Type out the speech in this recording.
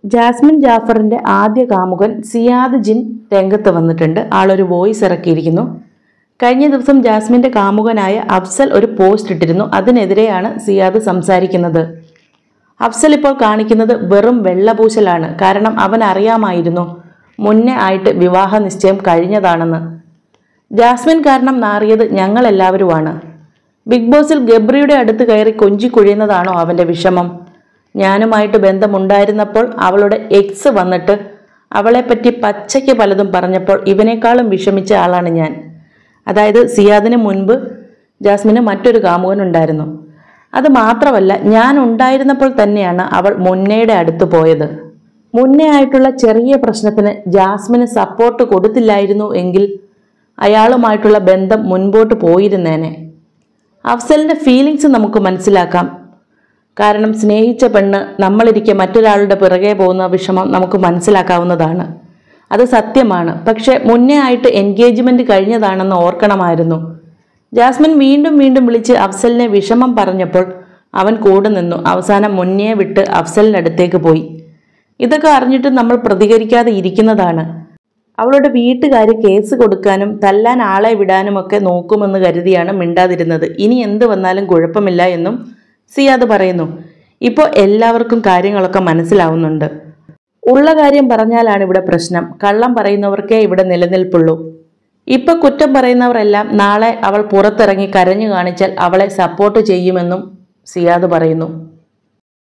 Jasmine ജാഫറിന്റെ ആദ്യ കാമുകൻ സിയാദ് ജിൻ രംഗത്ത് വന്നിട്ടുണ്ട് ആളൊരു വോയിസ് ഇറക്കിയിരിക്കുന്നു കഴിഞ്ഞ ദിവസം ജാസ്മിന്റെ കാമുകനായ അഫ്സൽ ഒരു പോസ്റ്റ് ഇട്ടിരുന്നു അതിനെതിരെയാണ് സിയാദ് സംസാരിക്കുന്നത് അഫ്സൽ ഇപ്പോൾ കാണിക്കുന്നത് വെറും വെള്ളപൂശലാണ് കാരണം അവൻ അറിയാമായിരുന്നു മുന്നേ ആയിട്ട് വിവാഹ നിശ്ചയം കഴിഞ്ഞതാണെന്ന് ജാസ്മിൻ കാരണം നാറിയത് ഞങ്ങളെല്ലാവരുമാണ് ബിഗ് ബോസിൽ ഗബ്രിയുടെ അടുത്ത് കയറി കൊഞ്ചി കുഴിയുന്നതാണോ അവൻ്റെ വിഷമം ഞാനുമായിട്ട് ബന്ധമുണ്ടായിരുന്നപ്പോൾ അവളുടെ എക്സ് വന്നിട്ട് അവളെപ്പറ്റി പച്ചയ്ക്ക് പലതും പറഞ്ഞപ്പോൾ ഇവനേക്കാളും വിഷമിച്ച ആളാണ് ഞാൻ അതായത് സിയാദിന് മുൻപ് ജാസ്മിന് മറ്റൊരു കാമുകനുണ്ടായിരുന്നു അത് മാത്രമല്ല ഞാൻ ഉണ്ടായിരുന്നപ്പോൾ തന്നെയാണ് അവൾ മുന്നയുടെ അടുത്ത് പോയത് മുന്നേ ആയിട്ടുള്ള ചെറിയ പ്രശ്നത്തിന് ജാസ്മിന് സപ്പോർട്ട് കൊടുത്തില്ലായിരുന്നു എങ്കിൽ അയാളുമായിട്ടുള്ള ബന്ധം മുൻപോട്ട് പോയിരുന്നേനെ അഫ്സലിൻ്റെ ഫീലിങ്സ് നമുക്ക് മനസ്സിലാക്കാം കാരണം സ്നേഹിച്ച പെണ്ണ് നമ്മളിരിക്കെ മറ്റൊരാളുടെ പിറകെ പോകുന്ന വിഷമം നമുക്ക് മനസ്സിലാക്കാവുന്നതാണ് അത് സത്യമാണ് പക്ഷേ മുന്നേ ആയിട്ട് എൻഗേജ്മെൻറ്റ് കഴിഞ്ഞതാണെന്ന് ഓർക്കണമായിരുന്നു ജാസ്മിൻ വീണ്ടും വീണ്ടും വിളിച്ച് അഫ്സലിനെ വിഷമം പറഞ്ഞപ്പോൾ അവൻ കൂടെ നിന്നു അവസാനം മുന്നേ വിട്ട് അഫ്സലിൻ്റെ അടുത്തേക്ക് പോയി ഇതൊക്കെ അറിഞ്ഞിട്ട് നമ്മൾ പ്രതികരിക്കാതെ ഇരിക്കുന്നതാണ് അവളുടെ വീട്ടുകാർ കേസ് കൊടുക്കാനും തല്ലാൻ ആളെ വിടാനുമൊക്കെ നോക്കുമെന്ന് കരുതിയാണ് മിണ്ടാതിരുന്നത് ഇനി എന്ത് വന്നാലും കുഴപ്പമില്ല എന്നും സിയാദ് പറയുന്നു ഇപ്പോൾ എല്ലാവർക്കും കാര്യങ്ങളൊക്കെ മനസ്സിലാവുന്നുണ്ട് ഉള്ള കാര്യം പറഞ്ഞാലാണ് ഇവിടെ പ്രശ്നം കള്ളം പറയുന്നവർക്കേ ഇവിടെ നിലനിൽപ്പുള്ളൂ ഇപ്പൊ കുറ്റം പറയുന്നവരെല്ലാം നാളെ അവൾ പുറത്തിറങ്ങി കരഞ്ഞു കാണിച്ചാൽ അവളെ സപ്പോർട്ട് ചെയ്യുമെന്നും സിയാദ് പറയുന്നു